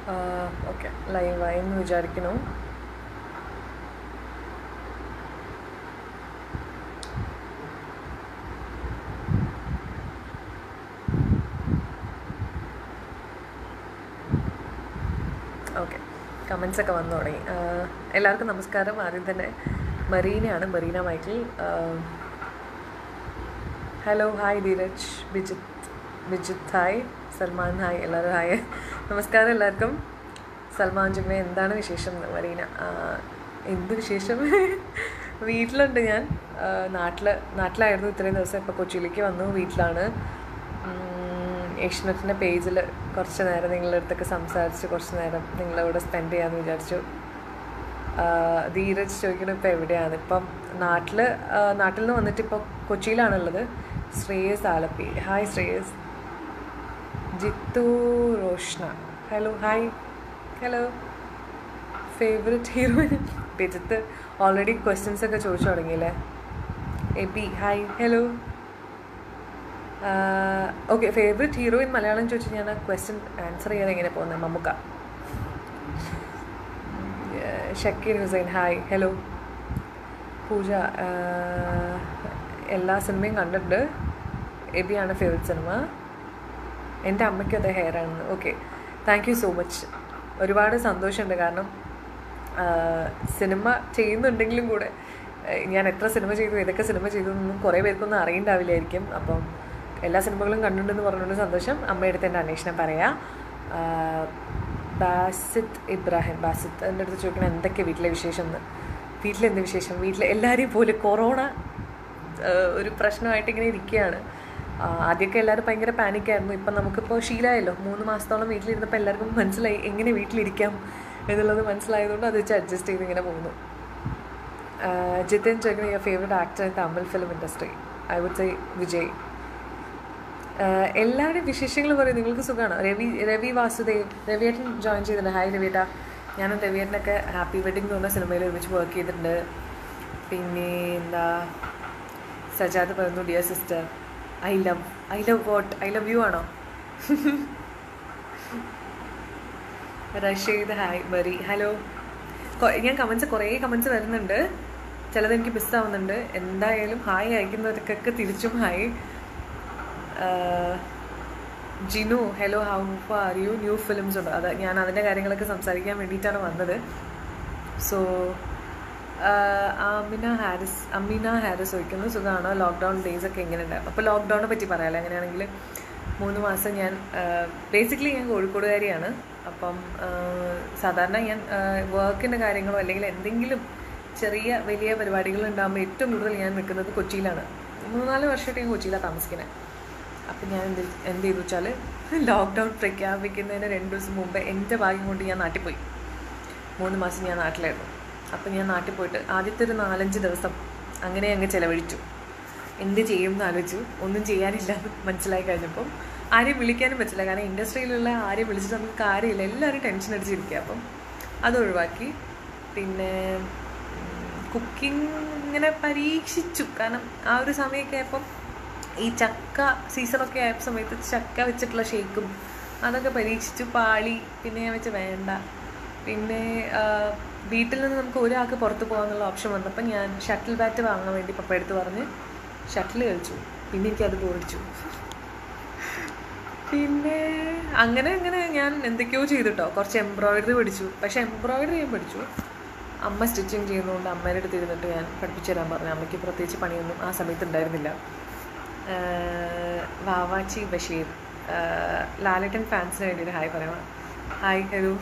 Okay ലൈവായി എന്ന് വിചാരിക്കുന്നു ഓക്കെ കമൻസ് ഒക്കെ വന്നു തുടങ്ങി ആഹ് എല്ലാവർക്കും നമസ്കാരം ആദ്യം തന്നെ മറീനയാണ് Marina Michael hello hi Dheeraj Bijith Bijith hi Salman hi എല്ലാവരും ഹായ് നമസ്കാരം എല്ലാവർക്കും സൽമാൻ ജുഗ്നെ എന്താണ് വിശേഷം മറീന ആഹ് എന്ത് വിശേഷം വീട്ടിലുണ്ട് ഞാൻ നാട്ടിൽ നാട്ടിലായിരുന്നു ഇത്രയും ദിവസം ഇപ്പോൾ കൊച്ചിയിലേക്ക് വന്നു വീട്ടിലാണ് ഏഷ്യനെറ്റിൻ്റെ പേജിൽ കുറച്ച് നേരം നിങ്ങളുടെ അടുത്തൊക്കെ സംസാരിച്ച് കുറച്ച് നേരം നിങ്ങളുടെ കൂടെ സ്പെൻഡ് ചെയ്യാമെന്ന് വിചാരിച്ചു ആഹ് ധീരജ് ചോദിക്കണം ഇപ്പോൾ എവിടെയാണ് ഇപ്പം നാട്ടിൽ നാട്ടിൽ നിന്ന് വന്നിട്ട് ഇപ്പോൾ കൊച്ചിയിലാണുള്ളത് Shreyas Alleppey hi Shreyas Jithu Roshna hello hi hello favourite heroine Bijith already questions ഒക്കെ ചോദിച്ചു തുടങ്ങിയില്ലേ Abi hi hello okay favourite heroine Malayalam ചോദിച്ചു ഞാൻ ആ ക്വസ്റ്റ്യൻ ആൻസർ ചെയ്യാൻ എങ്ങനെ പോകുന്നത് മമ്മുക്ക ഷക്കീർ ഹുസൈൻ ഹായ് ഹലോ പൂജ ആഹ് എല്ലാ സിനിമയും കണ്ടിട്ടുണ്ട് എബിയാണ് ഫേവററ്റ് സിനിമ എൻ്റെ അമ്മയ്ക്കും അതേ ഹെയർ ആണെന്ന് okay thank you so much ഒരുപാട് സന്തോഷമുണ്ട് കാരണം ആഹ് സിനിമ ചെയ്യുന്നുണ്ടെങ്കിലും കൂടെ ഏഹ് ഞാൻ എത്ര സിനിമ ചെയ്തു ഏതൊക്കെ സിനിമ ചെയ്തു എന്നൊന്നും കുറേ പേർക്കൊന്നും അറിയണ്ടാവില്ലായിരിക്കും അപ്പം എല്ലാ സിനിമകളും കണ്ടിട്ടുണ്ടെന്ന് പറഞ്ഞുകൊണ്ട് സന്തോഷം അമ്മയെടുത്ത് എൻ്റെ അന്വേഷണം പറയാം ആഹ് ബാസിത്ത് ഇബ്രാഹിം ബാസിത്ത് എൻ്റെ അടുത്ത് ചോദിക്കണം എന്തൊക്കെ വീട്ടിലെ വിശേഷം എന്ന് വീട്ടിലെന്ത് വിശേഷം വീട്ടിൽ എല്ലാവരെയും പോലെ കൊറോണ ആഹ് ഒരു പ്രശ്നമായിട്ട് ഇങ്ങനെ ഇരിക്കുകയാണ് ആഹ് ആദ്യമൊക്കെ എല്ലാവരും ഭയങ്കര പാനിക്കായിരുന്നു ഇപ്പം നമുക്കിപ്പോൾ ശീലമായല്ലോ മൂന്ന് മാസത്തോളം വീട്ടിലിരുന്നപ്പോൾ എല്ലാവർക്കും മനസ്സിലായി എങ്ങനെ വീട്ടിലിരിക്കാം എന്നുള്ളത് മനസ്സിലായതുകൊണ്ട് അത് വെച്ച് അഡ്ജസ്റ്റ് ചെയ്ത് ഇങ്ങനെ പോകുന്നു ജിതിൻ ചോദിക്കുന്ന your favourite actor in Tamil film industry I would say Vijay ah എല്ലാവരുടെയും വിശേഷങ്ങൾ പറയും നിങ്ങൾക്ക് സുഖമാണോ രവി രവി വാസുദേവ് രവിയേട്ടൻ ജോയിൻ ചെയ്തിട്ടുണ്ട് ഹായ് രവിയേട്ടാ ഞാനും രവിയേട്ടനൊക്കെ ഹാപ്പി വെഡിങ് എന്ന് പറഞ്ഞ സിനിമയിൽ ഒരുമിച്ച് വർക്ക് ചെയ്തിട്ടുണ്ട് പിന്നെ എന്താ സജാദ് പറഞ്ഞു dear sister I love I love what I love you ആണോ റഷീദ് ഹായ് മറി ഹലോ ഞാൻ കമൻസ് കുറേ കമൻസ് വരുന്നുണ്ട് ചിലത് എനിക്ക് മിസ്സാവുന്നുണ്ട് എന്തായാലും ഹായ് അയക്കുന്നവർക്കൊക്കെ തിരിച്ചും hi Jinu hello how are you new films ഉണ്ട് അത് ഞാൻ അതിൻ്റെ കാര്യങ്ങളൊക്കെ സംസാരിക്കാൻ വേണ്ടിയിട്ടാണ് വന്നത് സോ അമിന ഹാരിസ് അമീന ഹാരിസ് ചോദിക്കുന്നു സുഖമാണോ ലോക്ക്ഡൗൺ ഡേയ്സ് ഒക്കെ എങ്ങനെ ഉണ്ടായിരുന്നു അപ്പോൾ ലോക്ക്ഡൗണിനെ പറ്റി പറയാമല്ലോ അങ്ങനെയാണെങ്കിൽ മൂന്ന് മാസം ഞാൻ ബേസിക്കലി ഞാൻ കോഴിക്കോടുകാരിയാണ് അപ്പം സാധാരണ ഞാൻ വർക്കിൻ്റെ കാര്യങ്ങളോ അല്ലെങ്കിൽ എന്തെങ്കിലും ചെറിയ വലിയ പരിപാടികൾ ഉണ്ടാകുമ്പോൾ ഏറ്റവും കൂടുതൽ ഞാൻ നിൽക്കുന്നത് കൊച്ചിയിലാണ് മൂന്നാല് വർഷമായിട്ട് ഞാൻ കൊച്ചിയിലാണ് താമസിക്കുന്നത് അപ്പം ഞാൻ എന്ത് എന്ത് ചെയ്തു വെച്ചാൽ ലോക്ക്ഡൗൺ പ്രഖ്യാപിക്കുന്നതിന് രണ്ട് ദിവസം മുമ്പ് എൻ്റെ ഭാഗ്യം കൊണ്ട് ഞാൻ നാട്ടിൽ പോയി മൂന്ന് മാസം ഞാൻ നാട്ടിലായിരുന്നു അപ്പം ഞാൻ നാട്ടിൽ പോയിട്ട് ആദ്യത്തെ ഒരു നാലഞ്ച് ദിവസം അങ്ങനെ അങ്ങ് ചിലവഴിച്ചു എന്ത് ചെയ്യും എന്ന് ആലോചിച്ചു ഒന്നും ചെയ്യാനില്ല എന്ന് മനസ്സിലായി കഴിഞ്ഞപ്പം ആരെയും വിളിക്കാനും പറ്റില്ല കാരണം ഇൻഡസ്ട്രിയിലുള്ള ആരെയും വിളിച്ചിട്ട് നമുക്ക് കാര്യമില്ല എല്ലാവരും ടെൻഷൻ അടിച്ചിരിക്കുക അപ്പം അത് ഒഴിവാക്കി പിന്നെ കുക്കിംഗ് ഇങ്ങനെ പരീക്ഷിച്ചു കാരണം ആ ഒരു സമയമൊക്കെ ആയപ്പം ഈ ചക്ക സീസണൊക്കെ ആയ സമയത്ത് ചക്ക വെച്ചിട്ടുള്ള ഷേക്കും അതൊക്കെ പരീക്ഷിച്ചു പാളി പിന്നെ ഞാൻ വെച്ച് വേണ്ട പിന്നെ വീട്ടിൽ നിന്ന് നമുക്ക് ഒരാൾക്ക് പുറത്ത് പോകാമെന്നുള്ള ഓപ്ഷൻ വന്നപ്പോൾ ഞാൻ ഷട്ടിൽ ബാറ്റ് വാങ്ങാൻ വേണ്ടി പപ്പ എടുത്ത് പറഞ്ഞ് ഷട്ടിൽ കളിച്ചു പിന്നെ എനിക്കത് ബോധിച്ചു പിന്നെ അങ്ങനെ അങ്ങനെ ഞാൻ എന്തൊക്കെയോ ചെയ്തിട്ടോ കുറച്ച് എംബ്രോയിഡറി പഠിച്ചു പക്ഷെ എംബ്രോയിഡറി ഞാൻ പഠിച്ചു അമ്മ സ്റ്റിച്ചിങ് ചെയ്യുന്നതുകൊണ്ട് അമ്മയുടെ അടുത്ത് ഇരുന്നിട്ട് ഞാൻ പഠിപ്പിച്ചു തരാൻ പറഞ്ഞു അമ്മയ്ക്ക് പ്രത്യേകിച്ച് പണിയൊന്നും ആ സമയത്ത് ഉണ്ടായിരുന്നില്ല വാവാച്ചി ബഷീർ ലാലട്ടൻ ഫാൻസിന് വേണ്ടിയിട്ട് ഹായ് പറയണം ഹായ് ഹലോ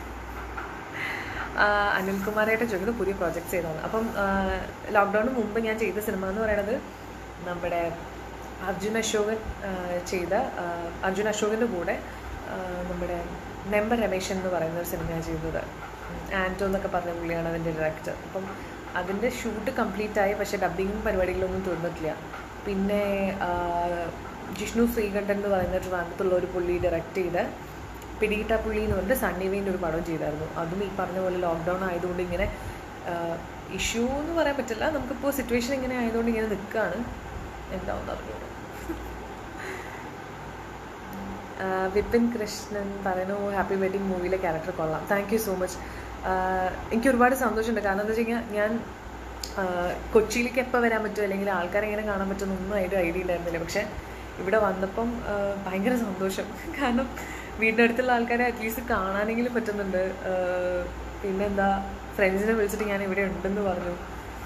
അനിൽകുമാറായിട്ട് ചോദിക്കുന്നത് പുതിയ പ്രോജക്ട്സ് ചെയ്തതാണ് അപ്പം ലോക്ക്ഡൗണിന് മുമ്പ് ഞാൻ ചെയ്ത സിനിമ എന്ന് പറയുന്നത് നമ്മുടെ അർജുൻ അശോകൻ ചെയ്ത അർജുൻ അശോകൻ്റെ കൂടെ നമ്മുടെ നെമ്പർ രമേശൻ എന്ന് പറയുന്ന ഒരു സിനിമയാണ് ചെയ്തത് ആൻറ്റോ എന്നൊക്കെ പറഞ്ഞ പുള്ളിയാണ് അതിൻ്റെ ഡയറക്ടർ അപ്പം അതിൻ്റെ ഷൂട്ട് കംപ്ലീറ്റ് ആയി പക്ഷേ ഡബ്ബിങ്ങും പരിപാടികളൊന്നും തീർന്നിട്ടില്ല പിന്നെ ജിഷ്ണു ശ്രീകണ്ഠൻ എന്ന് പറയുന്ന ട്രിവാൻഡ്രത്തുള്ള ഒരു പുള്ളി ഡയറക്റ്റ് ചെയ്ത പിടികിട്ട പുള്ളി എന്ന് പറഞ്ഞിട്ട് സണ്ണി വെയിൻ്റെ ഒരു പടം ചെയ്തായിരുന്നു അതും ഈ പറഞ്ഞ പോലെ ലോക്ക്ഡൗൺ ആയതുകൊണ്ട് ഇങ്ങനെ ഇഷ്യൂ എന്ന് പറയാൻ പറ്റില്ല നമുക്കിപ്പോൾ സിറ്റുവേഷൻ ഇങ്ങനെ ആയതുകൊണ്ട് ഇങ്ങനെ നിൽക്കുകയാണ് എന്താണെന്ന് അറിഞ്ഞോളൂ വിപിൻ കൃഷ്ണൻ പറയുന്നു ഹാപ്പി വെഡിങ് മൂവിയിലെ ക്യാരക്ടർ കൊള്ളാം താങ്ക് യു സോ മച്ച് എനിക്ക് ഒരുപാട് സന്തോഷമുണ്ട് കാരണം എന്താ വെച്ച് കഴിഞ്ഞാൽ ഞാൻ ആഹ് കൊച്ചിയിലേക്ക് എപ്പോൾ വരാൻ പറ്റുമോ അല്ലെങ്കിൽ ആൾക്കാരെ എങ്ങനെ കാണാൻ പറ്റുമെന്നൊന്നും അതിൻ്റെ ഐഡിയ ഉണ്ടായിരുന്നില്ല പക്ഷേ ഇവിടെ വന്നപ്പം ആഹ് ഭയങ്കര സന്തോഷം കാരണം വീടിൻ്റെ അടുത്തുള്ള ആൾക്കാരെ അറ്റ്ലീസ്റ്റ് കാണാനെങ്കിലും പറ്റുന്നുണ്ട് ആഹ് പിന്നെന്താ ഫ്രണ്ട്സിനെ വിളിച്ചിട്ട് ഞാൻ ഇവിടെ ഉണ്ടെന്ന് പറഞ്ഞു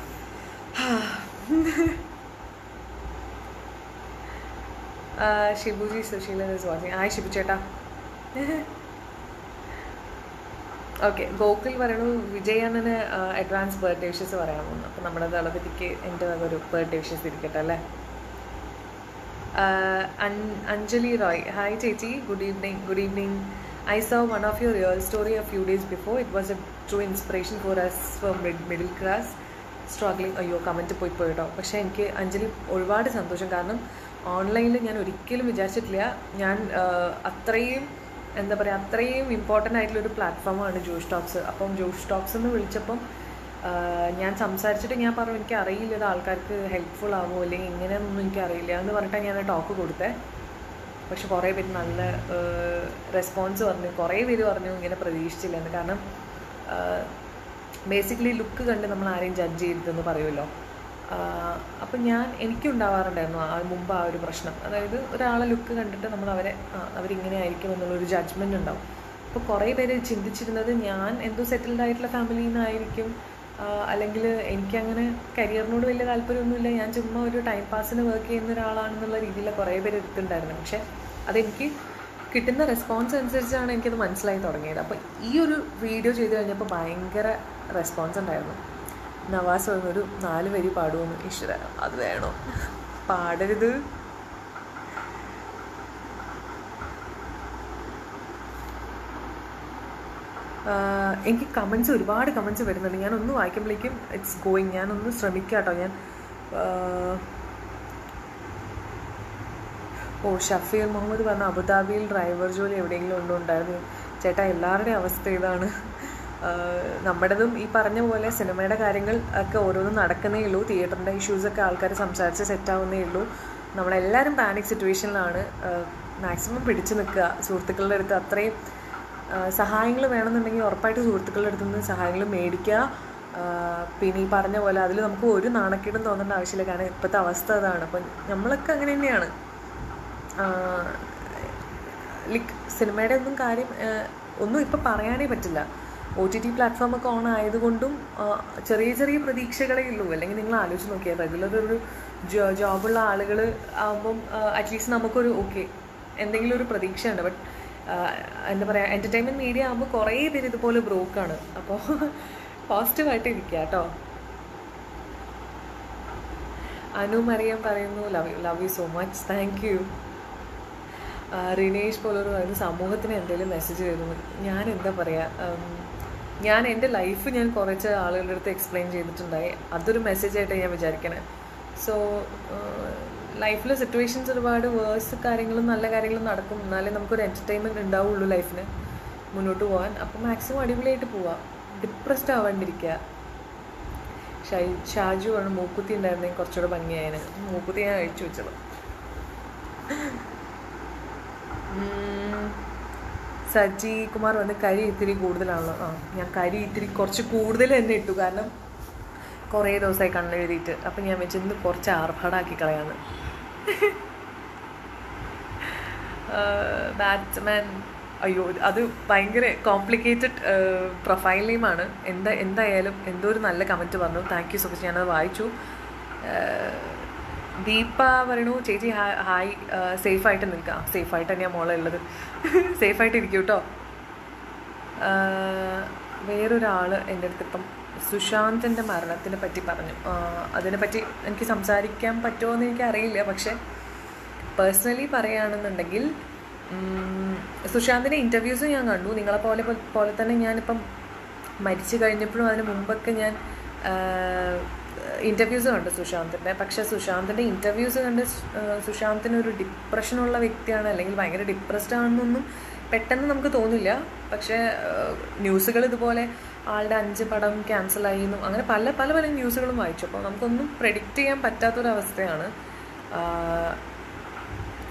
ah Shibuji Susheelan is watching ആയി ഷിബു ചേട്ടാ ഓക്കെ ഗോകുൽ പറയണു വിജയണ്ണന് അഡ്വാൻസ് ബർത്ത്ഡേ വിഷസ് പറയാമോ അപ്പം നമ്മുടെ ദളപതിക്ക് എൻ്റെ ഒരു ബർത്ത്ഡേ വിഷസ് ഇരിക്കട്ടെ അല്ലേ ആഹ് അൻ- അഞ്ജലി റോയ് ഹായ് ചേച്ചി good evening good evening I saw one of your real story a few days before it was a true inspiration for us for middle class struggling അയ്യോ കമൻറ്റ് പോയി പോയിട്ടോ പക്ഷേ എനിക്ക് അഞ്ജലി ഒരുപാട് സന്തോഷം കാരണം ഓൺലൈനിൽ ഞാൻ ഒരിക്കലും വിചാരിച്ചിട്ടില്ല ഞാൻ ആഹ്, അത്രയും എന്താ പറയുക അത്രയും ഇമ്പോർട്ടൻ്റ് ആയിട്ടുള്ള ഒരു പ്ലാറ്റ്ഫോമാണ് ജോഷ് ടോക്സ് അപ്പം ജോഷ് ടോക്സ് എന്ന് വിളിച്ചപ്പം ആഹ്, ഞാൻ സംസാരിച്ചിട്ട് ഞാൻ പറഞ്ഞു എനിക്ക് അറിയില്ല ഇത് ആൾക്കാർക്ക് ഹെൽപ്ഫുൾ ആവുമോ അല്ലെങ്കിൽ ഇങ്ങനെയൊന്നും എനിക്ക് അറിയില്ല എന്ന് പറഞ്ഞിട്ടാണ് ഞാൻ ടോക്ക് കൊടുത്തേ പക്ഷെ കുറേ പേര് നല്ല റെസ്പോൺസ് പറഞ്ഞു കുറേ പേര് പറഞ്ഞു ഇങ്ങനെ പ്രതീക്ഷിച്ചില്ലെന്ന് കാരണം ബേസിക്കലി ലുക്ക് കണ്ട് നമ്മൾ ആരെയും ജഡ്ജ് ചെയ്തതെന്ന് പറയുമല്ലോ അപ്പം ഞാൻ എനിക്കുണ്ടാവാറുണ്ടായിരുന്നു ആ മുമ്പ് ആ ഒരു പ്രശ്നം അതായത് ഒരാളെ ലുക്ക് കണ്ടിട്ട് നമ്മൾ അവരെ ആ, അവരിങ്ങനെ ആയിരിക്കും എന്നുള്ളൊരു ജഡ്ജ്മെൻ്റ് ഉണ്ടാവും അപ്പോൾ കുറേ പേര് ചിന്തിച്ചിരുന്നത് ഞാൻ എന്തോ സെറ്റിൽഡ് ആയിട്ടുള്ള ഫാമിലിയിൽ നിന്നായിരിക്കും അല്ലെങ്കിൽ എനിക്കങ്ങനെ കരിയറിനോട് വലിയ താല്പര്യമൊന്നുമില്ല ഞാൻ ചുമ്മാ ഒരു ടൈം പാസിന് വർക്ക് ചെയ്യുന്ന ഒരാളാണെന്നുള്ള രീതിയിൽ കുറേ പേര് എടുത്തിട്ടുണ്ടായിരുന്നു പക്ഷേ അതെനിക്ക് കിട്ടുന്ന റെസ്പോൺസ് അനുസരിച്ചാണ് എനിക്കത് മനസ്സിലായി തുടങ്ങിയത് അപ്പോൾ ഈ ഒരു വീഡിയോ ചെയ്ത് കഴിഞ്ഞപ്പോൾ ഭയങ്കര റെസ്പോൺസ് ഉണ്ടായിരുന്നു നവാസ് പറഞ്ഞൊരു നാല് വരി പാടുമെന്ന് ഈശ്വര അത് വേണോ പാടരുത് ആഹ് എനിക്ക് കമൻസ് ഒരുപാട് കമൻസ് വരുന്നുണ്ട് ഞാൻ ഒന്ന് വായിക്കുമ്പോഴേക്കും ഇറ്റ്സ് ഗോയിങ് ഞാനൊന്ന് ശ്രമിക്കാം കേട്ടോ ഞാൻ ആഹ് ഓ ഷഫീർ മുഹമ്മദ് പറഞ്ഞ അബുദാബിയിൽ ഡ്രൈവർ ജോലി എവിടെയെങ്കിലും ഉണ്ടോ ഉണ്ടായിരുന്നു ചേട്ടാ എല്ലാവരുടെയും അവസ്ഥ ഇതാണ് ആഹ് നമ്മുടേതും ഈ പറഞ്ഞ പോലെ സിനിമയുടെ കാര്യങ്ങൾ ഒക്കെ ഓരോന്നും നടക്കുന്നേ ഉള്ളൂ തിയേറ്ററിൻ്റെ ഇഷ്യൂസൊക്കെ ആൾക്കാർ സംസാരിച്ച് സെറ്റ് ആവുന്നേ ഉള്ളൂ നമ്മളെല്ലാവരും പാനിക് സിറ്റുവേഷനിലാണ് മാക്സിമം പിടിച്ചു നിൽക്കുക സുഹൃത്തുക്കളുടെ അടുത്ത് അത്രയും സഹായങ്ങൾ വേണമെന്നുണ്ടെങ്കിൽ ഉറപ്പായിട്ട് സുഹൃത്തുക്കളുടെ അടുത്ത് നിന്ന് സഹായങ്ങൾ മേടിക്കുക ആഹ് പിന്നെ ഈ പറഞ്ഞ പോലെ അതിൽ നമുക്ക് ഒരു നാണക്കേടും തോന്നേണ്ട ആവശ്യമില്ല കാരണം ഇപ്പോഴത്തെ അവസ്ഥ അതാണ് അപ്പം നമ്മളൊക്കെ അങ്ങനെ തന്നെയാണ് ലൈക്ക് സിനിമയുടെ ഒന്നും കാര്യം ആഹ് ഒന്നും ഇപ്പം പറയാനേ പറ്റില്ല ഒ ടി ടി പ്ലാറ്റ്ഫോമൊക്കെ ഓൺ ആയതുകൊണ്ടും ആഹ് ചെറിയ ചെറിയ പ്രതീക്ഷകളേ ഉള്ളൂ അല്ലെങ്കിൽ നിങ്ങൾ ആലോചിച്ച് നോക്കിയാൽ റെഗുലർ ഒരു ജോ- ജോബുള്ള ആളുകൾ ആകുമ്പം അറ്റ്ലീസ്റ്റ് നമുക്കൊരു ഓക്കെ എന്തെങ്കിലും ഒരു പ്രതീക്ഷയുണ്ട് ബട്ട് എന്താ പറയുക എൻ്റർടൈൻമെൻറ്റ് മീഡിയ ആകുമ്പോൾ കുറേ പേര് ഇതുപോലെ ബ്രോക്കാണ് അപ്പോൾ പോസിറ്റീവായിട്ട് ഇരിക്കുക കേട്ടോ അനു മറിയം പറയുന്നു love you love you so much thank you Rinesh പോലൊരു പറയുന്നു സമൂഹത്തിന് എന്തെങ്കിലും മെസ്സേജ് തരുന്നു ഞാൻ എന്താ പറയുക ഞാൻ എൻ്റെ ലൈഫ് ഞാൻ കുറച്ച് ആളുകളുടെ അടുത്ത് എക്സ്പ്ലെയിൻ ചെയ്തിട്ടുണ്ടായി അതൊരു മെസ്സേജ് ആയിട്ട് ഞാൻ വിചാരിക്കണേ സോ ലൈഫിൽ സിറ്റുവേഷൻസ് ഒരുപാട് വേഴ്സ് കാര്യങ്ങളും നല്ല കാര്യങ്ങളും നടക്കും എന്നാലേ നമുക്കൊരു എൻ്റർടൈൻമെൻറ്റ് ഉണ്ടാവുള്ളൂ ലൈഫിന് മുന്നോട്ട് പോകാൻ അപ്പോൾ മാക്സിമം അടിപൊളിയായിട്ട് പോവാം ഡിപ്രസ്ഡ് ആവാണ്ടിരിക്കുക ഷൈ ഷാജു ആണ് മൂക്കുത്തി ഉണ്ടായിരുന്നെങ്കിൽ കുറച്ചുകൂടെ ഭംഗിയായതിന് മൂക്കുത്തി ഞാൻ അഴിച്ചു വെച്ചത് ഉം. സജി കുമാർ വന്ന് കരി ഇത്തിരി കൂടുതലാണല്ലോ ആ ഞാൻ കരി ഇത്തിരി കുറച്ച് കൂടുതൽ തന്നെ ഇട്ടു കാരണം കുറേ ദിവസമായി കണ്ണെഴുതിയിട്ട് അപ്പം ഞാൻ വെച്ച് ഇന്ന് കുറച്ച് ആർഭാടാക്കി കളയാന്ന് ബാറ്റ്സ്മാൻ അയ്യോ അത് ഭയങ്കര കോംപ്ലിക്കേറ്റഡ് പ്രൊഫൈൽ നെയിമാണ് എന്താ എന്തായാലും എന്തോ ഒരു നല്ല കമൻറ്റ് പറഞ്ഞു താങ്ക് യു സോ മച്ച് ഞാനത് വായിച്ചു ആഹ് ദീപ പറയണു ചേച്ചി ഹായ് ഹായ് സേഫായിട്ട് നിൽക്കാം സേഫായിട്ട് തന്നെയാണ് മോളെ ഉള്ളത് സേഫായിട്ട് ഇരിക്കും കേട്ടോ വേറൊരാൾ എൻ്റെ അടുത്ത് ഇപ്പം സുശാന്തിൻ്റെ മരണത്തിനെ പറ്റി പറഞ്ഞു ആഹ് അതിനെപ്പറ്റി എനിക്ക് സംസാരിക്കാൻ പറ്റുമോ എന്ന് എനിക്കറിയില്ല പക്ഷേ പേഴ്സണലി പറയുകയാണെന്നുണ്ടെങ്കിൽ ഉം, സുശാന്തിൻ്റെ ഇൻ്റർവ്യൂസ് ഞാൻ കണ്ടു നിങ്ങളെ പോലെ പോലെ തന്നെ ഞാനിപ്പം മരിച്ചു കഴിഞ്ഞപ്പോഴും അതിന് മുമ്പൊക്കെ ഞാൻ ഇൻ്റർവ്യൂസ് കണ്ടു സുശാന്തിൻ്റെ പക്ഷേ സുശാന്തിൻ്റെ ഇൻ്റർവ്യൂസ് കണ്ട് സു- ആ, സുശാന്തിന് ഒരു ഡിപ്രഷനുള്ള വ്യക്തിയാണ് അല്ലെങ്കിൽ ഭയങ്കര ഡിപ്രസ്ഡ് ആണെന്നൊന്നും പെട്ടെന്ന് നമുക്ക് തോന്നില്ല പക്ഷേ ന്യൂസുകൾ ഇതുപോലെ ആളുടെ അഞ്ച് പടം ക്യാൻസലായി എന്നും അങ്ങനെ പല പല പല ന്യൂസുകളും വായിച്ചു അപ്പോൾ നമുക്കൊന്നും പ്രെഡിക്റ്റ് ചെയ്യാൻ പറ്റാത്തൊരവസ്ഥയാണ് ആ,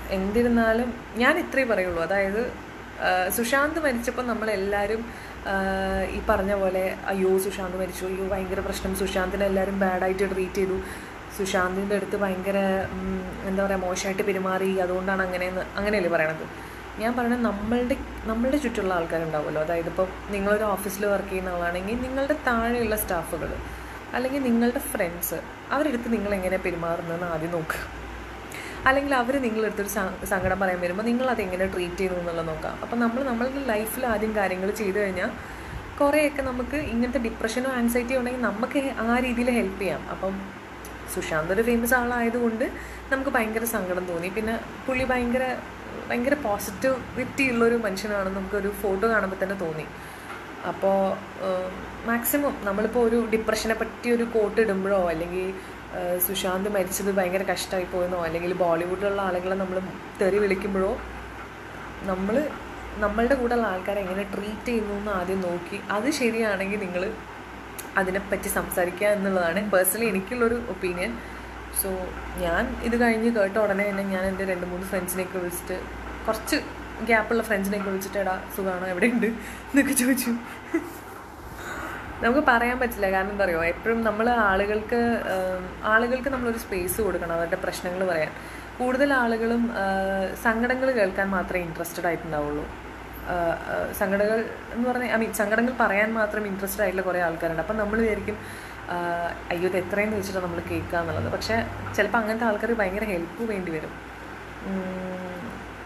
എന്തിരുന്നാലും ഞാൻ ഇത്രേ പറയുള്ളൂ അതായത് ആ, സുശാന്ത് മരിച്ചപ്പോൾ നമ്മളെല്ലാവരും ആ, ഈ പറഞ്ഞ പോലെ അയ്യോ സുശാന്ത് മരിച്ചു അയ്യോ ഭയങ്കര പ്രശ്നം സുശാന്തിനെ എല്ലാവരും ബാഡായിട്ട് ട്രീറ്റ് ചെയ്തു സുശാന്തിൻ്റെ അടുത്ത് ഭയങ്കര ഉം, എന്താ പറയുക മോശമായിട്ട് പെരുമാറി അതുകൊണ്ടാണ് അങ്ങനെയെന്ന് അങ്ങനെയല്ലേ പറയണത് ഞാൻ പറയുന്നത് നമ്മളുടെ നമ്മളുടെ ചുറ്റുള്ള ആൾക്കാരുണ്ടാവുമല്ലോ അതായത് ഇപ്പോൾ നിങ്ങളൊരു ഓഫീസിൽ വർക്ക് ചെയ്യുന്ന ആളാണെങ്കിൽ നിങ്ങളുടെ താഴെയുള്ള സ്റ്റാഫുകൾ അല്ലെങ്കിൽ നിങ്ങളുടെ ഫ്രണ്ട്സ് അവരെടുത്ത് നിങ്ങൾ എങ്ങനെ പെരുമാറുന്നതെന്ന് ആദ്യം നോക്കുക അല്ലെങ്കിൽ അവർ നിങ്ങളെടുത്തൊരു സ- സങ്കടം പറയാൻ വരുമ്പോൾ നിങ്ങൾ അത് എങ്ങനെ ട്രീറ്റ് ചെയ്യുന്നു എന്നുള്ളത് നോക്കാം അപ്പം നമ്മൾ നമ്മളുടെ ലൈഫിൽ ആദ്യം കാര്യങ്ങൾ ചെയ്തു കഴിഞ്ഞാൽ കുറേയൊക്കെ നമുക്ക് ഇങ്ങനത്തെ ഡിപ്രഷനോ ആൻസൈറ്റിയോ ഉണ്ടെങ്കിൽ നമുക്ക് ആ രീതിയിൽ ഹെൽപ്പ് ചെയ്യാം അപ്പം സുശാന്ത് ഒരു ഫേമസ് ആളായതുകൊണ്ട് നമുക്ക് ഭയങ്കര സങ്കടം തോന്നി പിന്നെ പുള്ളി ഭയങ്കര ഭയങ്കര പോസിറ്റിവിറ്റി ഉള്ളൊരു മനുഷ്യനാണെന്ന് നമുക്കൊരു ഫോട്ടോ കാണുമ്പോൾ തന്നെ തോന്നി അപ്പോൾ മാക്സിമം നമ്മളിപ്പോൾ ഒരു ഡിപ്രഷനെ പറ്റി ഒരു കോട്ട് ഇടുമ്പോഴോ അല്ലെങ്കിൽ ആ, സുശാന്ത് മരിച്ചത് ഭയങ്കര കഷ്ടമായി പോയെന്നോ അല്ലെങ്കിൽ ബോളിവുഡിലുള്ള ആളുകളെ നമ്മൾ തെറി വിളിക്കുമ്പോഴോ നമ്മൾ നമ്മളുടെ കൂടെയുള്ള ആൾക്കാരെ എങ്ങനെ ട്രീറ്റ് ചെയ്യുന്നു എന്ന് ആദ്യം നോക്കി അത് ശരിയാണെങ്കിൽ നിങ്ങൾ അതിനെപ്പറ്റി സംസാരിക്കുക എന്നുള്ളതാണ് പേഴ്സണലി എനിക്കുള്ളൊരു ഒപ്പീനിയൻ സോ ഞാൻ ഇത് കഴിഞ്ഞ് കേട്ട ഉടനെ തന്നെ ഞാൻ എൻ്റെ രണ്ട് മൂന്ന് ഫ്രണ്ട്സിനെയൊക്കെ വിളിച്ചിട്ട് കുറച്ച് ഗ്യാപ്പുള്ള ഫ്രണ്ട്സിനെയൊക്കെ വിളിച്ചിട്ട് എടാ സുഖമാണോ എവിടെയുണ്ട് എന്നൊക്കെ ചോദിച്ചു നമുക്ക് പറയാൻ പറ്റില്ല കാരണം എന്താ പറയുക എപ്പോഴും നമ്മൾ ആളുകൾക്ക് ആം, ആളുകൾക്ക് നമ്മളൊരു സ്പേസ് കൊടുക്കണം അവരുടെ പ്രശ്നങ്ങൾ പറയാൻ കൂടുതൽ ആളുകളും സങ്കടങ്ങൾ കേൾക്കാൻ മാത്രമേ ഇൻട്രസ്റ്റഡ് ആയിട്ടുണ്ടാവുള്ളൂ ആ, ആ, സങ്കടങ്ങൾ എന്ന് പറഞ്ഞാൽ ഐ മീൻ സങ്കടങ്ങൾ പറയാൻ മാത്രം ഇൻട്രസ്റ്റഡ് ആയിട്ടുള്ള കുറേ ആൾക്കാരുണ്ട് അപ്പം നമ്മൾ വിചാരിക്കും ആ, അയ്യോ ഇത് എത്രയെന്ന് വെച്ചിട്ട് നമ്മൾ കേൾക്കുക എന്നുള്ളത് പക്ഷേ ചിലപ്പോൾ അങ്ങനത്തെ ആൾക്കാർ ഭയങ്കര ഹെൽപ്പ് വേണ്ടി വരും ഉം.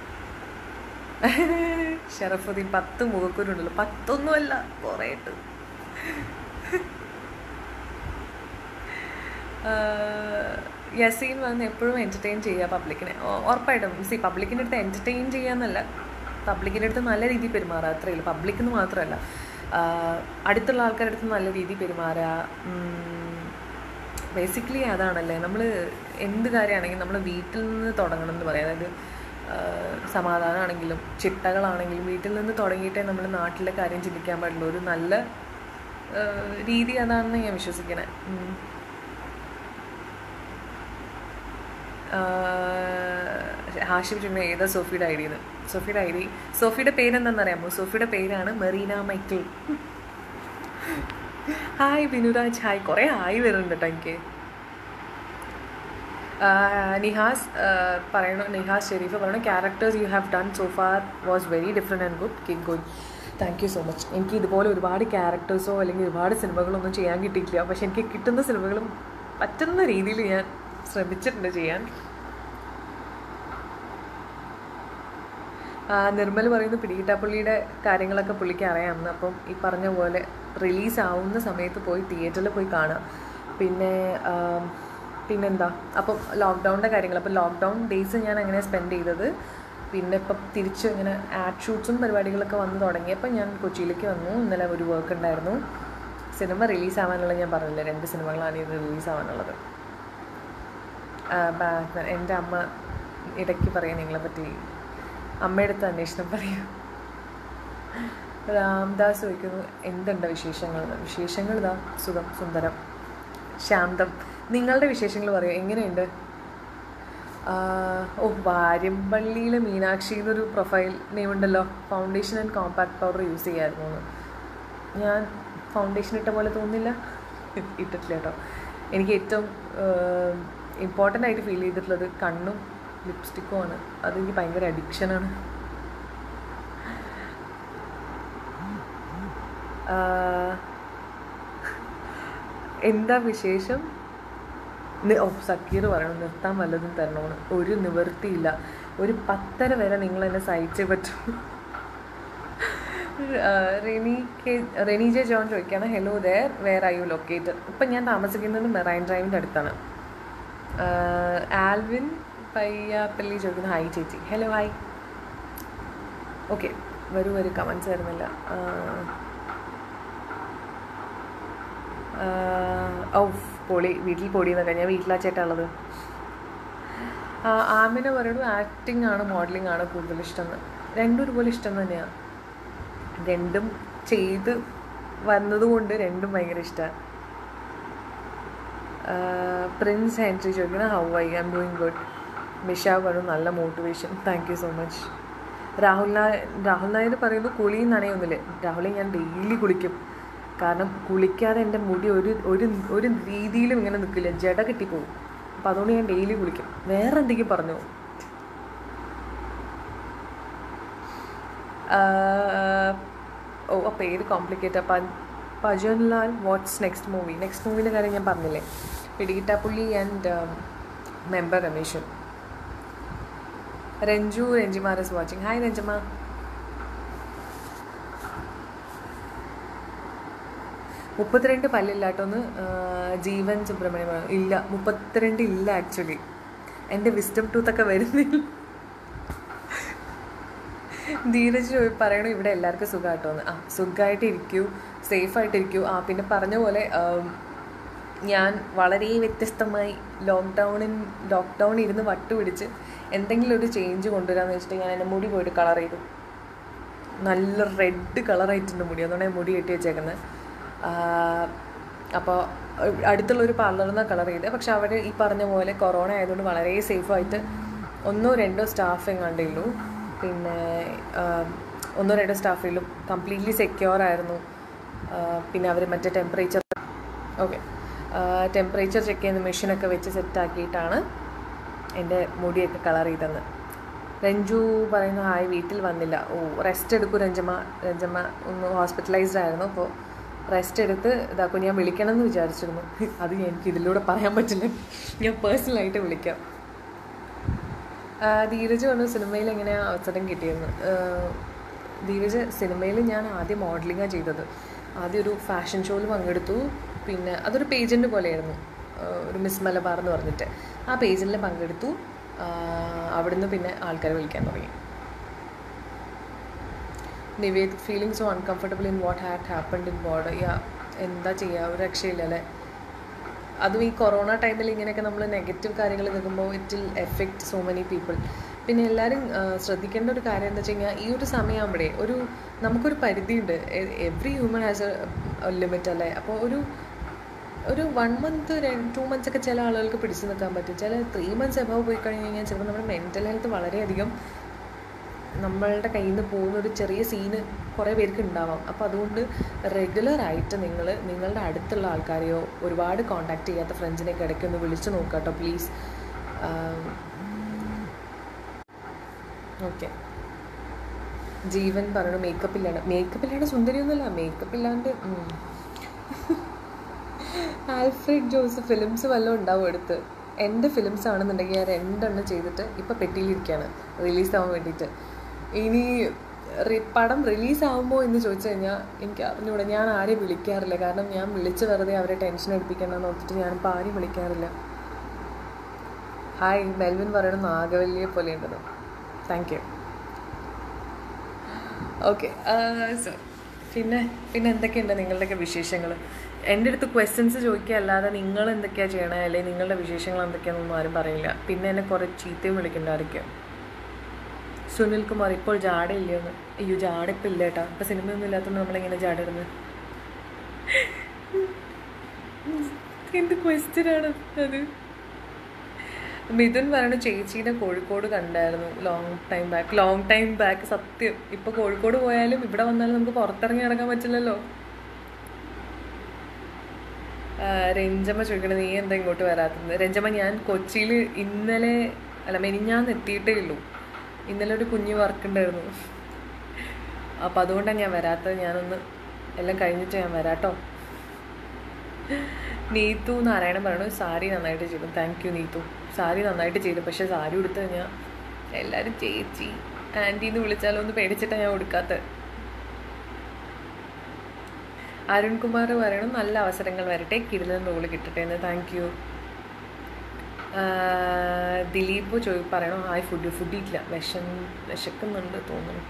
ഷറഫുദ്ദീൻ പത്ത് മുഖക്കുരുണ്ടല്ലോ പത്തൊന്നുമല്ല കുറേ ഉണ്ട് യസീൻ വന്ന് എപ്പോഴും എൻ്റർടൈൻ ചെയ്യുക പബ്ലിക്കിനെ ഉ- ഉറപ്പായിട്ടും സി പബ്ലിക്കിൻ്റെ അടുത്ത് എൻ്റർടൈൻ ചെയ്യാന്നല്ല പബ്ലിക്കിൻ്റെ അടുത്ത് നല്ല രീതിയിൽ പെരുമാറുക അത്രയേ ഉള്ളൂ പബ്ലിക് എന്ന് മാത്രമല്ല ആഹ് അടുത്തുള്ള ആൾക്കാരുടെ അടുത്ത് നല്ല രീതിയിൽ പെരുമാറുക ബേസിക്കലി അതാണല്ലേ നമ്മൾ എന്ത് കാര്യമാണെങ്കിലും നമ്മൾ വീട്ടിൽ നിന്ന് തുടങ്ങണം എന്ന് പറയാം അതായത് ആഹ് സമാധാനമാണെങ്കിലും ചിട്ടകളാണെങ്കിലും വീട്ടിൽ നിന്ന് തുടങ്ങിയിട്ടേ നമ്മൾ നാട്ടിലെ കാര്യം ചിന്തിക്കാൻ പാടുള്ളൂ ഒരു നല്ല ആഹ് രീതി അതാണെന്ന് ഞാൻ വിശ്വസിക്കണേ ഉം. ആഹ് ഹാഷിം ചുമ്മ ഏതാ സോഫിയുടെ ഐ ഡിന്ന് സോഫിയുടെ ഐ ഡി സോഫിയുടെ പേരെന്താണെന്ന് അറിയാമോ സോഫിയുടെ പേരാണ് മെറീന മൈക്കിൾ ഹായ് ബിനുരാജ് ഹായ് കുറേ ഹായ് വരുന്നുണ്ട് കേട്ടോ എനിക്ക് ആഹ് നിഹാസ് ആഹ് പറയണു നിഹാസ് ഷെരീഫ് പറയണു characters you have done so far was very different and good king good thank you so much എനിക്ക് ഇതുപോലെ ഒരുപാട് ക്യാരക്ടേഴ്സോ അല്ലെങ്കിൽ ഒരുപാട് സിനിമകളൊന്നും ചെയ്യാൻ കിട്ടിയിട്ടില്ല പക്ഷെ എനിക്ക് കിട്ടുന്ന സിനിമകളും പറ്റുന്ന രീതിയിൽ ഞാൻ ശ്രമിച്ചിട്ടുണ്ട് ചെയ്യാൻ ആ, നിർമ്മൽ പറയുന്നു പിടികിട്ടാപ്പള്ളിയുടെ കാര്യങ്ങളൊക്കെ പുള്ളിക്ക് അറിയാമെന്ന് അപ്പം ഈ പറഞ്ഞ പോലെ റിലീസ് ആവുന്ന സമയത്ത് പോയി തിയേറ്ററിൽ പോയി കാണുക പിന്നെ ആം, പിന്നെന്താ അപ്പം ലോക്ക്ഡൗണിൻ്റെ കാര്യങ്ങൾ അപ്പം ലോക്ക്ഡൗൺ ഡേയ്സ് ഞാൻ അങ്ങനെ സ്പെൻഡ് ചെയ്തത് പിന്നെ ഇപ്പം തിരിച്ച് ഇങ്ങനെ ആഡ് ഷൂട്ട്സും പരിപാടികളൊക്കെ വന്ന് തുടങ്ങിയപ്പോൾ ഞാൻ കൊച്ചിയിലേക്ക് വന്നു ഇന്നലെ ഒരു വർക്ക് ഉണ്ടായിരുന്നു സിനിമ റിലീസ് ആവാനുള്ളത് ഞാൻ പറഞ്ഞില്ല രണ്ട് സിനിമകളാണ് ഇത് റിലീസ് ആവാനുള്ളത് ബാറ്റ്മാൻ എൻ്റെ അമ്മ ഇടയ്ക്ക് പറയാം നിങ്ങളെ പറ്റി അമ്മയുടെ അടുത്ത് അന്വേഷണം പറയൂ രാംദാസ് ചോദിക്കുന്നു എന്തുണ്ട് വിശേഷങ്ങൾ വിശേഷങ്ങൾ ഇതാ സുഖം സുന്ദരം ശാന്തം നിങ്ങളുടെ വിശേഷങ്ങൾ പറയൂ എങ്ങനെയുണ്ട് ആഹ് ഓ വാര്യമ്പള്ളിയിലെ മീനാക്ഷി എന്നൊരു പ്രൊഫൈൽ നെയിം ഉണ്ടല്ലോ foundation and compact powder use ചെയ്യായിരുന്നു എന്ന് ഞാൻ ഫൗണ്ടേഷൻ ഇട്ട പോലെ തോന്നില്ല ഇട്ടിട്ടില്ല കേട്ടോ എനിക്ക് ഏറ്റവും ഇമ്പോർട്ടൻ്റ് ആയിട്ട് ഫീൽ ചെയ്തിട്ടുള്ളത് കണ്ണും ലിപ്സ്റ്റിക്കും ആണ് അതെനിക്ക് ഭയങ്കര അഡിക്ഷനാണ് എന്താ വിശേഷം നി- ഓ സക്കീർ പറയണം നിർത്താൻ വല്ലതും തരണമെന്ന് ഒരു നിവൃത്തിയില്ല ഒരു പത്തര വരെ നിങ്ങൾ എന്നെ സഹിച്ചേ പറ്റൂ ആഹ് റെനി കെ റെനി ജെ ജോൺ ചോദിക്കുകയാണ് hello there where are you located ഇപ്പം ഞാൻ താമസിക്കുന്നത് മെറൈൻ ഡ്രൈവിൻ്റെ അടുത്താണ് ആഹ് ആൽവിൻ പയ്യാപ്പള്ളി ചോദിക്കുന്നു ഹായ് ചേച്ചി ഹലോ ഹായ് ഓക്കെ വരൂ വരൂ കമൻസ് വരുന്നില്ല ആഹ് ആഹ് ഔ പൊളി വീട്ടിൽ പൊടി എന്നൊക്കെ ഞാൻ വീട്ടിലാ ചേട്ടാ ഉള്ളത് ആമിനെ പറയുന്നു ആക്ടിങ് ആണ് മോഡലിംഗ് ആണ് കൂടുതൽ ഇഷ്ടം എന്ന് രണ്ടും ഒരുപോലെ ഇഷ്ടം തന്നെയാണ് രണ്ടും ചെയ്ത് വന്നതുകൊണ്ട് രണ്ടും ഭയങ്കര ഇഷ്ടമാണ് പ്രിൻസ് ഹെൻറി ചോദിക്കുന്നത് how I am doing good Mishav പറഞ്ഞു നല്ല motivation thank you so much Rahul Nair Rahul Nair പറയുന്നു കുളി നനയൊന്നുമില്ല രാഹുലെ ഞാൻ ഡെയിലി കുളിക്കും കാരണം കുളിക്കാതെ എൻ്റെ മുടി ഒരു ഒരു ഒരു രീതിയിലും ഇങ്ങനെ നിൽക്കില്ല ജട കെട്ടിപ്പോവും അപ്പം അതുകൊണ്ട് ഞാൻ ഡെയിലി കുളിക്കും വേറെ എന്തെങ്കിലും പറഞ്ഞു ആഹ് ഓ ആ പേര് കോംപ്ലിക്കേറ്റ് പ പജൻലാൽ വാട്ട്സ് നെക്സ്റ്റ് മൂവി നെക്സ്റ്റ് മൂവിൻ്റെ കാര്യം ഞാൻ പറഞ്ഞില്ലേ Pidikittapulli and member Rameshan Ranju Ranjimar is watching hi Ranjamma മുപ്പത്തിരണ്ട് പല്ലില്ലാട്ടൊന്ന് ജീവൻ സുബ്രഹ്മണ്യം പറഞ്ഞു. ഇല്ല മുപ്പത്തിരണ്ട് ഇല്ല ആക്ച്വലി എൻ്റെ വിസ്റ്റം ടൂത്തൊക്കെ വരുന്നില്ല ധീരജ് ചോദി- പറയണു ഇവിടെ എല്ലാവർക്കും സുഖമായിട്ടോന്ന് ആ സുഖമായിട്ട് ഇരിക്കൂ സേഫായിട്ട് ഇരിക്കൂ ആ പിന്നെ പറഞ്ഞ പോലെ ആം, ഞാൻ വളരെ വ്യത്യസ്തമായി ലോക്ക്ഡൗണിൻ ലോക്ക്ഡൗൺ ഇരുന്ന് വട്ടുപിടിച്ച് എന്തെങ്കിലും ഒരു ചേഞ്ച് കൊണ്ടുവരാമെന്ന് വെച്ചിട്ട് ഞാൻ എൻ്റെ മുടി പോയിട്ട് കളർ ചെയ്തു നല്ല റെഡ് കളറായിട്ടുണ്ട് മുടി അതുകൊണ്ട് ഞാൻ മുടി കെട്ടി വെച്ചേക്കുന്നത് അപ്പോൾ അടുത്തുള്ള ഒരു പാർലറിൽ നിന്ന് കളർ ചെയ്ത് പക്ഷെ അവർ ഈ പറഞ്ഞ പോലെ കൊറോണ ആയതുകൊണ്ട് വളരെ സേഫായിട്ട് ഒന്നോ രണ്ടോ സ്റ്റാഫ് എങ്ങാണ്ടേ ഉള്ളൂ പിന്നെ ആ, ഒന്നോ രണ്ടോ സ്റ്റാഫിലും കംപ്ലീറ്റ്ലി സെക്യൂർ ആയിരുന്നു ആ, പിന്നെ അവർ മറ്റേ ടെമ്പറേച്ചർ ഓക്കെ ടെമ്പറേച്ചർ ചെക്ക് ചെയ്യുന്ന മെഷീനൊക്കെ വെച്ച് സെറ്റാക്കിയിട്ടാണ് എൻ്റെ മുടിയൊക്കെ കളർ ചെയ്തത് രഞ്ജു പറയുന്നു ഹായ് വീട്ടിൽ വന്നില്ല ഓ റെസ്റ്റ് എടുക്കൂ രഞ്ജമ്മ രഞ്ജമ്മ ഒന്ന് ഹോസ്പിറ്റലൈസ്ഡ് ആയിരുന്നു അപ്പോൾ റെസ്റ്റ് എടുത്ത് ഇതാക്കും ഞാൻ വിളിക്കണം എന്ന് വിചാരിച്ചിരുന്നു അത് എനിക്ക് ഇതിലൂടെ പറയാൻ പറ്റില്ല ഞാൻ പേഴ്സണലായിട്ട് വിളിക്കാം ആ, ധീരജ് പറഞ്ഞു സിനിമയിൽ എങ്ങനെയാണ് അവസരം കിട്ടിയെന്ന് ആ, ധീരജ് സിനിമയിൽ ഞാൻ ആദ്യം മോഡലിംഗാണ് ചെയ്തത് ആദ്യം ഒരു ഫാഷൻ ഷോയിൽ പങ്കെടുത്തു പിന്നെ അതൊരു പേജൻ്റ് പോലെയായിരുന്നു ആ, ഒരു മിസ് മലബാർ എന്ന് പറഞ്ഞിട്ട് ആ പേജനിൽ പങ്കെടുത്തു ആ, അവിടുന്ന് പിന്നെ ആൾക്കാരെ വിളിക്കാൻ തുടങ്ങി Nived feeling so uncomfortable in what had happened in board yeah എന്താ ചെയ്യുക ഒരു രക്ഷയില്ല അല്ലേ അതും ഈ കൊറോണ ടൈമിൽ ഇങ്ങനെയൊക്കെ നമ്മൾ നെഗറ്റീവ് കാര്യങ്ങൾ നിൽക്കുമ്പോൾ it will effect so many people പിന്നെ എല്ലാവരും ആ, ശ്രദ്ധിക്കേണ്ട ഒരു കാര്യം എന്താ വെച്ച് കഴിഞ്ഞാൽ ഈ ഒരു സമയമാകുമ്പോഴേ ഒരു നമുക്കൊരു പരിധിയുണ്ട് every human has a limit അല്ലേ അപ്പോൾ ഒരു ഒരു വൺ മന്ത് ടു മന്ത്സ് ഒക്കെ ചില ആളുകൾക്ക് പിടിച്ചു നിൽക്കാൻ പറ്റും ചില ത്രീ മന്ത്സ് എബവ് പോയി കഴിഞ്ഞ് കഴിഞ്ഞാൽ ചിലപ്പോൾ നമ്മുടെ മെൻറ്റൽ ഹെൽത്ത് വളരെയധികം നമ്മളുടെ കയ്യിൽ നിന്ന് പോകുന്ന ഒരു ചെറിയ സീന് കുറേ പേർക്ക് ഉണ്ടാവാം അപ്പോൾ അതുകൊണ്ട് റെഗുലറായിട്ട് നിങ്ങൾ നിങ്ങളുടെ അടുത്തുള്ള ആൾക്കാരെയോ ഒരുപാട് കോണ്ടാക്ട് ചെയ്യാത്ത ഫ്രണ്ട്സിനെയൊക്കെ ഇടയ്ക്ക് ഒന്ന് വിളിച്ച് നോക്കുക കേട്ടോ പ്ലീസ് ഓക്കെ ജീവൻ പറയണു മേക്കപ്പ് ഇല്ലാണ്ട് മേക്കപ്പ് ഇല്ലാണ്ട് സുന്ദരിയൊന്നുമല്ല മേക്കപ്പ് ഇല്ലാണ്ട് ഉം. ആൽഫ്രഡ് ജോസ് ഫിലിംസ് വല്ലതും ഉണ്ടാവും എടുത്ത് എൻ്റെ ഫിലിംസ് ആണെന്നുണ്ടെങ്കിൽ ഞാൻ രണ്ടെണ്ണം ചെയ്തിട്ട് ഇപ്പം പെട്ടിയിലിരിക്കുകയാണ് റിലീസ് ആവാൻ വേണ്ടിയിട്ട് ഇനി റി- പടം റിലീസ് ആകുമോ എന്ന് ചോദിച്ചു കഴിഞ്ഞാൽ എനിക്ക് അറിഞ്ഞൂടെ ഞാൻ ആരെയും വിളിക്കാറില്ല കാരണം ഞാൻ വിളിച്ച് വെറുതെ അവരെ ടെൻഷൻ എടുപ്പിക്കണമെന്ന് ഓർത്തിട്ട് ഞാനിപ്പോൾ ആരെയും വിളിക്കാറില്ല ഹായ് മെൽവിൻ പറയണ നാഗവല്ലിയെ പോലെ ഉണ്ടെന്ന് താങ്ക് യു ഓക്കെ സോ പിന്നെ പിന്നെ എന്തൊക്കെയുണ്ട് നിങ്ങളുടെയൊക്കെ വിശേഷങ്ങൾ എൻ്റെ അടുത്ത് ക്വസ്റ്റ്യൻസ് ചോദിക്കുക അല്ലാതെ നിങ്ങൾ എന്തൊക്കെയാണ് ചെയ്യണേ അല്ലെങ്കിൽ നിങ്ങളുടെ വിശേഷങ്ങൾ എന്തൊക്കെയാണെന്നൊന്നും ആരും പറയില്ല പിന്നെ എന്നെ കുറേ ചീത്തയും വിളിക്കണ്ടായിരിക്കും സുനിൽ കുമാർ ഇപ്പോൾ ജാടയില്ലെന്ന് അയ്യോ ജാട ഇപ്പം ഇല്ല കേട്ടോ ഇപ്പം സിനിമയൊന്നും ഇല്ലാത്തതുകൊണ്ട് നമ്മളിങ്ങനെ ജാട ഇടുന്നത് എന്ത് ക്വസ്റ്റ്യൻ ആണ് അത് മിഥുൻ പറയണു ചേച്ചീനെ കോഴിക്കോട് കണ്ടായിരുന്നു long time back long time back സത്യം ഇപ്പൊ കോഴിക്കോട് പോയാലും ഇവിടെ വന്നാലും നമുക്ക് പുറത്തിറങ്ങി ഇറങ്ങാൻ പറ്റില്ലല്ലോ ആ, രഞ്ജമ്മ ചോദിക്കണത് നീ എന്താ ഇങ്ങോട്ട് വരാത്തത് രഞ്ജമ്മ ഞാൻ കൊച്ചിയിൽ ഇന്നലെ അല്ല മെനിഞ്ഞാന്ന് എത്തിയിട്ടേ ഉള്ളൂ ഇന്നലെ ഒരു കുഞ്ഞു വർക്ക് ഉണ്ടായിരുന്നു അപ്പം അതുകൊണ്ടാണ് ഞാൻ വരാത്തത് ഞാനൊന്ന് എല്ലാം കഴിഞ്ഞിട്ട് ഞാൻ വരാട്ടോ നീതു നാരായണൻ പറഞ്ഞു സാരി നന്നായിട്ട് ചെയ്തു താങ്ക് യു നീതു സാരി നന്നായിട്ട് ചെയ്തു പക്ഷേ സാരി ഉടുത്ത് കഴിഞ്ഞാൽ എല്ലാവരും ചേച്ചി ആൻറ്റി എന്ന് വിളിച്ചാലോ ഒന്ന് പേടിച്ചിട്ടാണ് ഞാൻ ഉടുക്കാത്തത് അരുൺകുമാർ പറയണം നല്ല അവസരങ്ങൾ വരട്ടെ കിടിലൻ റോള് കിട്ടട്ടെ എന്ന് താങ്ക് യു ദിലീപ് ചോദി പറയണോ ഹായ് ഫുഡ് ഫുഡ് ഇല്ല വിഷം വിശക്കുന്നുണ്ട് തോന്നുന്നു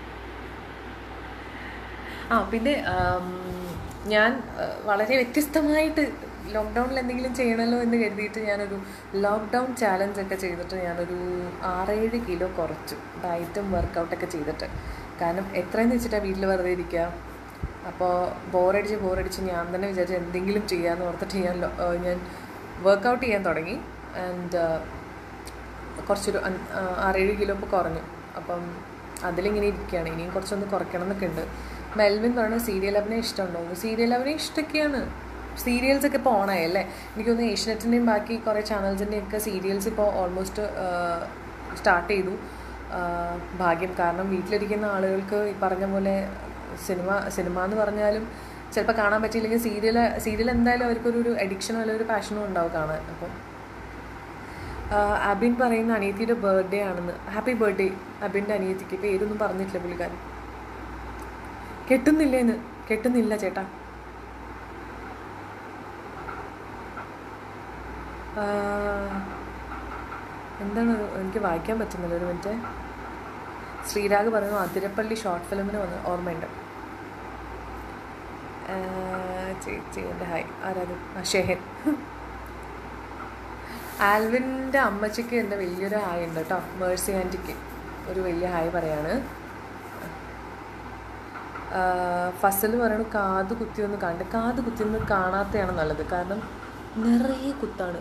ആ പിന്നെ ആം, ഞാൻ ആ, വളരെ വ്യത്യസ്തമായിട്ട് ലോക്ക്ഡൗണിൽ എന്തെങ്കിലും ചെയ്യണമല്ലോ എന്ന് കരുതിയിട്ട് ഞാനൊരു ലോക്ക്ഡൗൺ ചാലഞ്ച് ഒക്കെ ചെയ്തിട്ട് ഞാനൊരു ആറേഴ് കിലോ കുറച്ചു ഡയറ്റും വർക്കൗട്ടൊക്കെ ചെയ്തിട്ട് കാരണം എത്രയെന്ന് വെച്ചിട്ടാണ് വീട്ടിൽ വെറുതെ ഇരിക്കുക അപ്പോൾ ബോറടിച്ച് ബോറടിച്ച് ഞാൻ തന്നെ വിചാരിച്ചു എന്തെങ്കിലും ചെയ്യാമെന്ന് ഓർത്തിട്ട് ഞാൻ ലോ- ആ, ഞാൻ വർക്കൗട്ട് ചെയ്യാൻ തുടങ്ങി ആൻഡ് കുറച്ചൊരു അൻ- ആ, ആറേഴ് കിലോ ഇപ്പോൾ കുറഞ്ഞു അപ്പം അതിലിങ്ങനെ ഇരിക്കുകയാണ് ഇനിയും കുറച്ചൊന്ന് കുറയ്ക്കണം എന്നൊക്കെ ഉണ്ട് മെൽവിൻ പറയുന്നത് സീരിയൽ അഭിനയം ഇഷ്ടമുണ്ടോ സീരിയൽ അഭിനയം ഇഷ്ടമൊക്കെയാണ് സീരിയൽസ് ഒക്കെ ഇപ്പോൾ ഓണായി അല്ലേ എനിക്ക് തോന്നുന്നു ഏഷ്യനെറ്റിൻ്റെയും ബാക്കി കുറേ ചാനൽസിൻ്റെയും ഒക്കെ സീരിയൽസ് ഇപ്പോൾ ഓൾമോസ്റ്റ് സ്റ്റാർട്ട് ചെയ്തു ആ, ഭാഗ്യം കാരണം വീട്ടിലിരിക്കുന്ന ആളുകൾക്ക് ഈ പറഞ്ഞ പോലെ സിനിമ സിനിമ എന്ന് പറഞ്ഞാലും ചിലപ്പോൾ കാണാൻ പറ്റിയില്ലെങ്കിൽ സീരിയൽ സീരിയൽ എന്തായാലും അവർക്കൊരു ഒരു അഡിക്ഷനോ അല്ലെങ്കിൽ ഒരു പാഷനോ ഉണ്ടാവും കാണാൻ അപ്പം ആഹ് അബിൻ പറയുന്ന അനിയത്തിയുടെ ബർത്ത്ഡേ ആണെന്ന് ഹാപ്പി ബർത്ത്ഡേ അബിൻ്റെ അനിയത്തിക്ക് പേരൊന്നും പറഞ്ഞിട്ടില്ല പുള്ളിക്കാരൻ കെട്ടുന്നില്ലേന്ന് കെട്ടുന്നില്ല ചേട്ടാ ആഹ് എന്താണ് എനിക്ക് വായിക്കാൻ പറ്റുന്നില്ല ഒരു മിനിറ്റ് ശ്രീരാഗ് പറയുന്നു അതിരപ്പള്ളി ഷോർട്ട് ഫിലിമിന് വന്ന് ഓർമ്മയുണ്ട് ആഹ് ചേച്ചി എൻ്റെ ഹായ് ആരാത് ആ ഷെഹൻ ആൽവിൻ്റെ അമ്മച്ചിക്ക് എൻ്റെ വലിയൊരു ഹായ് ഉണ്ട് കേട്ടോ മേഴ്സി ആൻറ്റിക്ക് ഒരു വലിയ ഹായ് പറയാണ് ഫസൽ പറയണു കാത് കുത്തിയൊന്ന് കണ്ട് കാത് കുത്തിയൊന്ന് കാണാത്തതാണ് നല്ലത് കാരണം നിറയെ കുത്താണ്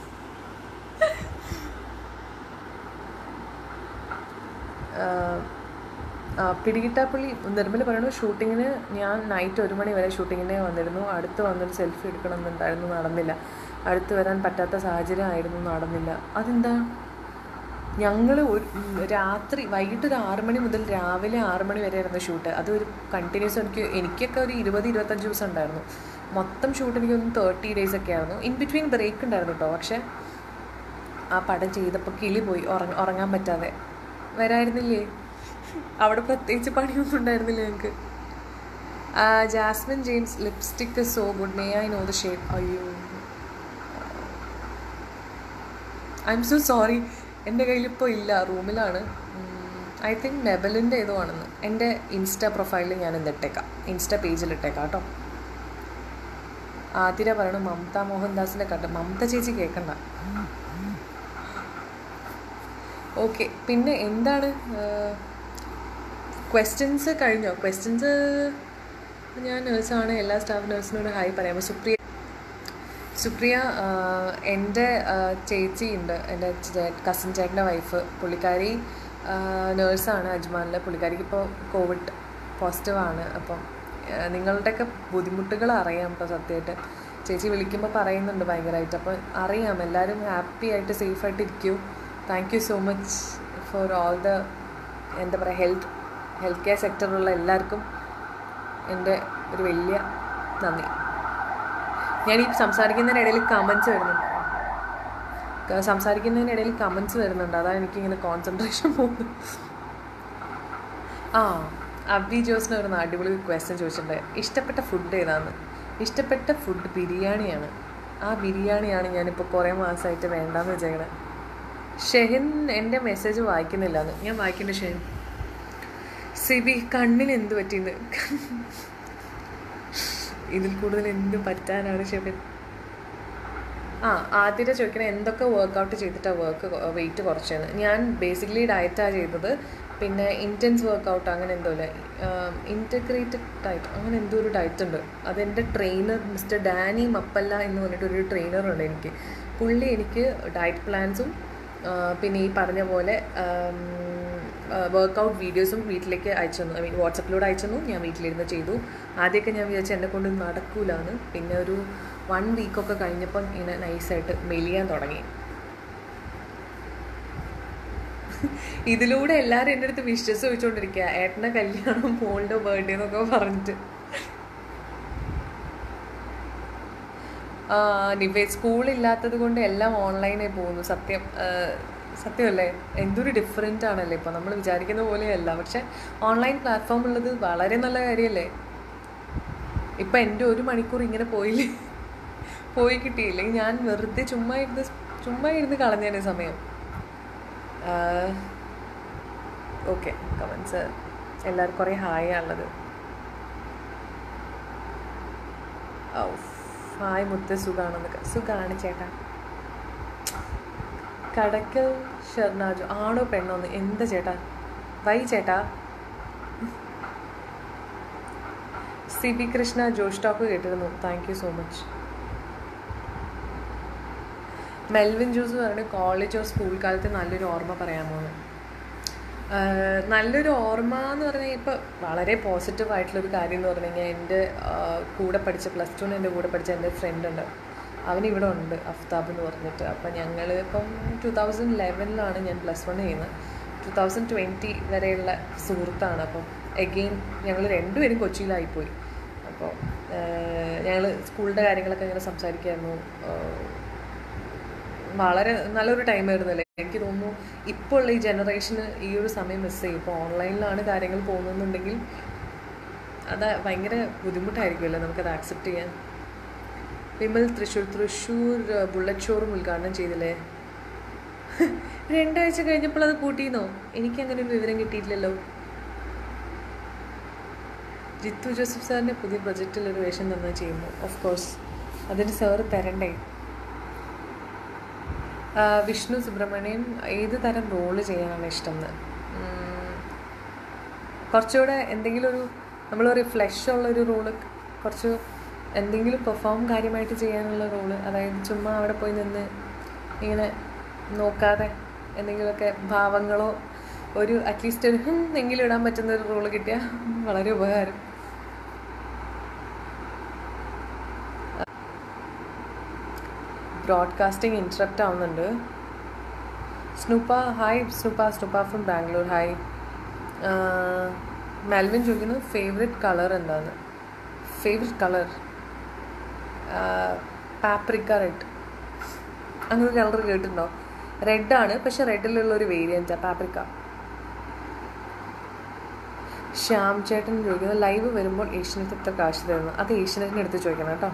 ആഹ് ആ, പിടികിട്ടാപ്പള്ളി നിർമ്മൽ പറയണു ഷൂട്ടിങ്ങിന് ഞാൻ നൈറ്റ് ഒരു മണി വരെ ഷൂട്ടിങ്ങിന് വന്നിരുന്നു അടുത്ത് വന്നൊരു സെൽഫി എടുക്കണമെന്നുണ്ടായിരുന്നു നടന്നില്ല അടുത്ത് വരാൻ പറ്റാത്ത സാഹചര്യം ആയിരുന്നു നടന്നില്ല അതെന്താ ഞങ്ങൾ ഒരു ഉം, രാത്രി വൈകിട്ട് ഒരു ആറ് മണി മുതൽ രാവിലെ ആറ് മണി വരെ ആയിരുന്നു ഷൂട്ട് അത് ഒരു കണ്ടിന്യൂസ് എനിക്ക് എനിക്കൊക്കെ ഒരു ഇരുപത് ഇരുപത്തഞ്ച് ദിവസം ഉണ്ടായിരുന്നു മൊത്തം ഷൂട്ട് എനിക്ക് ഒന്ന് തേർട്ടി ഡേയ്സ് ഒക്കെ ആയിരുന്നു ഇൻ ബിറ്റ്വീൻ ബ്രേക്ക് ഉണ്ടായിരുന്നു കേട്ടോ പക്ഷേ ആ പടം ചെയ്തപ്പോൾ കിളി പോയി ഉറങ്ങ ഉറങ്ങാൻ പറ്റാതെ വരായിരുന്നില്ലേ അവിടെ പ്രത്യേകിച്ച് പണിയൊന്നും ഉണ്ടായിരുന്നില്ല ഞങ്ങൾക്ക് Jasmin James lipstick so good may I know the shape അയ്യോ ഐ എം സോ സോറി എൻ്റെ കയ്യിലിപ്പോൾ ഇല്ല റൂമിലാണ് ഐ തിങ്ക് മെബലിൻ്റെ ഏതോ ആണെന്ന് എൻ്റെ ഇൻസ്റ്റാ പ്രൊഫൈലിൽ ഞാൻ എന്ത് ഇട്ടേക്കാം ഇൻസ്റ്റാ പേജിൽ ഇട്ടേക്കാം കേട്ടോ ആതിര പറയണു മമത മോഹൻദാസിൻ്റെ കണ്ട് മമത ചേച്ചി കേൾക്കണ്ട ഓക്കെ പിന്നെ എന്താണ് ക്വസ്റ്റ്യൻസ് കഴിഞ്ഞോ ക്വസ്റ്റ്യൻസ് ഞാൻ നേഴ്സാണ് എല്ലാ സ്റ്റാഫ് നേഴ്സിനോട് ഹായ് പറയാം അപ്പോൾ സുപ്രിയ സുപ്രിയ ആഹ്, എൻ്റെ ആഹ്, ചേച്ചി ഉണ്ട് എൻ്റെ കസിൻ ചേട്ടൻ്റെ വൈഫ് പുള്ളിക്കാരി നേഴ്സാണ് അജ്മാനിൽ പുള്ളിക്കാരിക്ക് ഇപ്പോൾ കോവിഡ് പോസിറ്റീവാണ് അപ്പം ആഹ്, നിങ്ങളുടെയൊക്കെ ബുദ്ധിമുട്ടുകൾ അറിയാം കേട്ടോ സത്യമായിട്ട് ചേച്ചി വിളിക്കുമ്പോൾ പറയുന്നുണ്ട് ഭയങ്കരമായിട്ട് അപ്പോൾ അറിയാം എല്ലാവരും ഹാപ്പി ആയിട്ട് സേഫായിട്ട് ഇരിക്കൂ thank you so much for all the എന്താ പറയുക ഹെൽത്ത് ഹെൽത്ത് കെയർ സെക്ടറിലുള്ള എല്ലാവർക്കും എൻ്റെ ഒരു വലിയ നന്ദി ഞാൻ ഈ സംസാരിക്കുന്നതിനിടയിൽ കമൻസ് വരുന്നുണ്ട് ക- സംസാരിക്കുന്നതിനിടയിൽ കമൻസ് വരുന്നുണ്ട് അതാണ് എനിക്കിങ്ങനെ കോൺസെൻട്രേഷൻ പോകുന്നത് ആ അബി ജോസിന് ഒരു അടിപൊളി ക്വസ്റ്റ്യൻ ചോദിച്ചിട്ടുണ്ട് ഇഷ്ടപ്പെട്ട ഫുഡ് ഏതാന്ന് ഇഷ്ടപ്പെട്ട ഫുഡ് ബിരിയാണിയാണ് ആ ബിരിയാണിയാണ് ഞാനിപ്പോൾ കുറേ മാസമായിട്ട് വേണ്ടാന്ന് വെച്ചേക്കണേ ഷെഹിൻ എൻ്റെ മെസ്സേജ് വായിക്കുന്നില്ല എന്ന് ഞാൻ വായിക്കണ്ട ഷെഹിൻ സിബി കണ്ണിന് എന്ത് പറ്റിയെന്ന് ഇതിൽ കൂടുതൽ എന്ത് പറ്റാനാണ് ഷെബിൻ ആ ആദ്യത്തെ ചോദിക്കണേ എന്തൊക്കെ വർക്കൗട്ട് ചെയ്തിട്ടാണ് വർക്ക് വെയിറ്റ് കുറച്ചതെന്ന് ഞാൻ ബേസിക്കലി ഡയറ്റാണ് ചെയ്തത് പിന്നെ ഇൻറ്റൻസ് വർക്കൗട്ട് അങ്ങനെ എന്തോ ഇല്ല ഇൻറ്റഗ്രേറ്റഡ് ഡയറ്റ് അങ്ങനെ എന്തോ ഒരു ഡയറ്റ് ഉണ്ട് അതെൻ്റെ ട്രെയിനർ മിസ്റ്റർ ഡാനി മപ്പല്ല എന്ന് പറഞ്ഞിട്ടൊരു ട്രെയിനറുണ്ട് എനിക്ക് പുള്ളി എനിക്ക് ഡയറ്റ് പ്ലാൻസും പിന്നെ ഈ പറഞ്ഞ പോലെ വർക്കൗട്ട് വീഡിയോസും വീട്ടിലേക്ക് അയച്ചു തന്നു ഐ മീൻ വാട്സപ്പിലൂടെ അയച്ചു തന്നു ഞാൻ വീട്ടിലിരുന്ന് ചെയ്തു ആദ്യമൊക്കെ ഞാൻ വിചാരിച്ചു എന്നെ കൊണ്ട് നടക്കൂലെന്ന് പിന്നെ ഒരു വൺ വീക്കൊക്കെ കഴിഞ്ഞപ്പം ഇങ്ങനെ നൈസായിട്ട് മെലിയാൻ തുടങ്ങി ഇതിലൂടെ എല്ലാവരും എൻ്റെ അടുത്ത് വിശ്വസ് ചോദിച്ചുകൊണ്ടിരിക്കുക ഏട്ടൻ്റെ കല്യാണം മോളുടെ ബർത്ത്ഡേ എന്നൊക്കെ പറഞ്ഞിട്ട് നിവേ സ്കൂളില്ലാത്തത് കൊണ്ട് എല്ലാം ഓൺലൈനായി പോകുന്നു സത്യം ആ, സത്യമല്ലേ എന്തൊരു ഡിഫറെൻ്റ് ആണല്ലേ ഇപ്പോൾ നമ്മൾ വിചാരിക്കുന്ന പോലെയല്ല പക്ഷെ ഓൺലൈൻ പ്ലാറ്റ്ഫോം ഉള്ളത് വളരെ നല്ല കാര്യമല്ലേ ഇപ്പം എൻ്റെ ഒരു മണിക്കൂർ ഇങ്ങനെ പോയില്ലേ പോയി കിട്ടിയില്ലെങ്കിൽ ഞാൻ വെറുതെ ചുമ്മാ ഇരുന്ന് ചുമ്മാ ഇരുന്ന് കളഞ്ഞേനെ സമയം ഓക്കെ കമൻസ് എല്ലാവർക്കും കുറേ ഹായ് ഉള്ളത് ഔ ഹായ് മുത്ത് സുഖാണെന്നൊക്കെ സുഖാണ് ചേട്ടാ കടക്കൽ ഷെർണാജു ആണോ പെണ്ണോന്ന് എന്താ ചേട്ടാ വൈ ചേട്ടാ സി ബി കൃഷ്ണ ജോഷ് ടോക്ക് കേട്ടിരുന്നു thank you so much Melvin juice എന്ന് പറയുന്നത് കോളേജോ സ്കൂൾ കാലത്ത് നല്ലൊരു ഓർമ്മ പറയാമോ എന്ന് ആഹ് നല്ലൊരു ഓർമ്മ എന്ന് പറഞ്ഞാൽ ഇപ്പോൾ വളരെ പോസിറ്റീവ് ആയിട്ടുള്ളൊരു കാര്യം എന്ന് പറഞ്ഞു കഴിഞ്ഞാൽ എൻ്റെ ആഹ് കൂടെ പഠിച്ച പ്ലസ് ടുവിന് എൻ്റെ കൂടെ പഠിച്ച എൻ്റെ ഫ്രണ്ട് ഉണ്ട് അവൻ ഇവിടെ ഉണ്ട് അഫ്താബ് എന്ന് പറഞ്ഞിട്ട് അപ്പം ഞങ്ങൾ ഇപ്പം ടു തൗസൻഡ് ലെവനിലാണ് ഞാൻ പ്ലസ് വൺ ചെയ്യുന്നത് ടു തൗസൻഡ് ട്വൻറ്റി വരെയുള്ള സുഹൃത്താണ് അപ്പം എഗെയിൻ ഞങ്ങൾ രണ്ടുപേരും കൊച്ചിയിലായിപ്പോയി അപ്പോൾ ഞങ്ങൾ സ്കൂളിൻ്റെ കാര്യങ്ങളൊക്കെ ഇങ്ങനെ സംസാരിക്കുമായിരുന്നു ആഹ് വളരെ നല്ലൊരു ടൈമായിരുന്നു അല്ലേ എനിക്ക് തോന്നുന്നു ഇപ്പോൾ ഉള്ള ഈ ജനറേഷന് ഈ ഒരു സമയം മിസ് ചെയ്യും ഇപ്പോൾ ഓൺലൈനിലാണ് കാര്യങ്ങൾ പോകുന്നുണ്ടെങ്കിൽ അത് ഭയങ്കര ബുദ്ധിമുട്ടായിരിക്കുമല്ലോ നമുക്കത് ആക്സെപ്റ്റ് ചെയ്യാൻ വിമൽ തൃശ്ശൂർ തൃശ്ശൂർ ബുള്ളറ്റ് ഷോറൂം ഉദ്ഘാടനം ചെയ്തില്ലേ രണ്ടാഴ്ച കഴിഞ്ഞപ്പോൾ അത് പൂട്ടിയെന്നോ എനിക്ക് അങ്ങനെ ഒരു വിവരം കിട്ടിയിട്ടില്ലല്ലോ ജിത്തു ജോസഫ് സാറിൻ്റെ പുതിയ പ്രൊജക്റ്റിൽ ഒരു വേഷം തന്നെ ചെയ്യുന്നു ഓഫ് കോഴ്സ് അതിന് സാറ് തരണ്ടേ ആ, വിഷ്ണു സുബ്രഹ്മണ്യൻ ഏത് തരം റോള് ചെയ്യാനാണ് ഇഷ്ടം എന്ന് ഉം, കുറച്ചുകൂടെ എന്തെങ്കിലും ഒരു നമ്മൾ ഒരു ഫ്ലഷ് ഉള്ളൊരു റോള് കുറച്ച് എന്തെങ്കിലും പെർഫോം കാര്യമായിട്ട് ചെയ്യാനുള്ള റോള് അതായത് ചുമ്മാ അവിടെ പോയി നിന്ന് ഇങ്ങനെ നോക്കാതെ എന്തെങ്കിലുമൊക്കെ ഭാവങ്ങളോ ഒരു അറ്റ്ലീസ്റ്റ് ഒരു ഹും എങ്കിലും ഇടാൻ പറ്റുന്ന ഒരു റോള് കിട്ടിയാൽ വളരെ ഉപകാരം ബ്രോഡ്കാസ്റ്റിംഗ് ഇൻറ്ററപ്റ്റ് ആവുന്നുണ്ട് Snoopa hi Snoopa Snoopa from Bangalore hi Melvin ചോദിക്കുന്നു ഫേവറേറ്റ് കളർ എന്താണ് ഫേവറേറ്റ് കളർ പാപ്രിക്ക റെഡ് അങ്ങനെ ഒരു കളർ കേട്ടിട്ടുണ്ടോ റെഡാണ് പക്ഷെ റെഡിലുള്ള ഒരു വേരിയൻറ്റാണ് പാപ്രിക്ക ശ്യാം ചേട്ടൻ ചോദിക്കുന്നത് ലൈവ് വരുമ്പോൾ ഏഷ്യനെറ്റ് എത്ര കാശ് തരുന്നു അത് ഏഷ്യനെറ്റിന് എടുത്ത് ചോദിക്കണം കേട്ടോ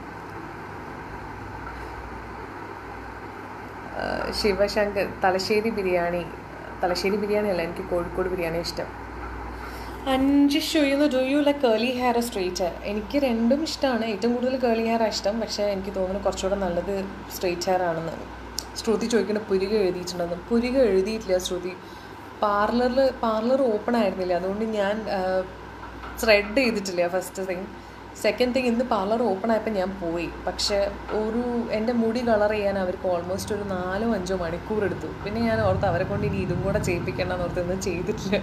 ആഹ് ശിവശങ്കർ തലശ്ശേരി ബിരിയാണി തലശ്ശേരി ബിരിയാണി അല്ല എനിക്ക് കോഴിക്കോട് ബിരിയാണി ഇഷ്ടം അഞ്ച് ഷോയുന്നു do you like curly hair straight hair എനിക്ക് രണ്ടും ഇഷ്ടമാണ് ഏറ്റവും കൂടുതൽ കേളി ഹെയർ ഇഷ്ടം പക്ഷേ എനിക്ക് തോന്നുന്നു കുറച്ചുകൂടെ നല്ലത് സ്ട്രെയിറ്റ് ഹെയർ ആണെന്ന് ശ്രുതി ചോദിക്കുന്ന പുരിക എഴുതിയിട്ടുണ്ടെന്ന് പുരിക എഴുതിയിട്ടില്ല ശ്രുതി പാർലറിൽ പാർലർ ഓപ്പൺ ആയിരുന്നില്ല അതുകൊണ്ട് ഞാൻ ത്രെഡ് ചെയ്തിട്ടില്ല ഫസ്റ്റ് തിങ് സെക്കൻഡ് തിങ് ഇന്ന് പാർലർ ഓപ്പൺ ആയപ്പോൾ ഞാൻ പോയി പക്ഷേ ഒരു എൻ്റെ മുടി കളർ ചെയ്യാൻ അവർക്ക് ഓൾമോസ്റ്റ് ഒരു നാലോ അഞ്ചോ മണിക്കൂർ എടുത്തു പിന്നെ ഞാൻ ഓർത്ത് അവരെ കൊണ്ട് ഇനി ഇതും കൂടെ ചെയ്യിപ്പിക്കണം ഓർത്ത് ഒന്നും ചെയ്തിട്ടില്ല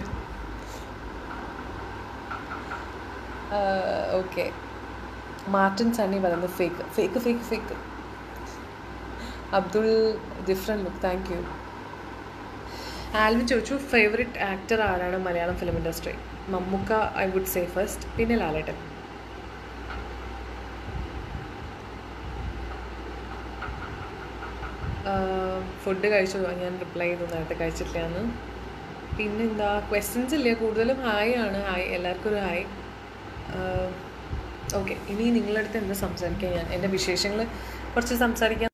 ഓക്കെ മാർട്ടിൻ സണ്ണി പറയുന്നത് fake fake fake fake Abdul different look thank you Alvin ചോദിച്ചു ഫേവറേറ്റ് ആക്ടർ ആരാണ് Malayalam film industry Mammookka I would say first പിന്നെ ലാലേട്ടൻ ഫുഡ് കഴിച്ചു ഞാൻ റിപ്ലൈ ചെയ്തു നേരത്തെ കഴിച്ചിട്ടില്ല എന്ന് പിന്നെന്താ ക്വസ്റ്റ്യൻസ് ഇല്ല കൂടുതലും ഹായ് ആണ് ഹായ് എല്ലാവർക്കും ഒരു ഹായ് ഓക്കെ ഇനി നിങ്ങളുടെ അടുത്ത് എന്താ സംസാരിക്കാൻ ഞാൻ എൻ്റെ വിശേഷങ്ങൾ കുറച്ച് സംസാരിക്കാൻ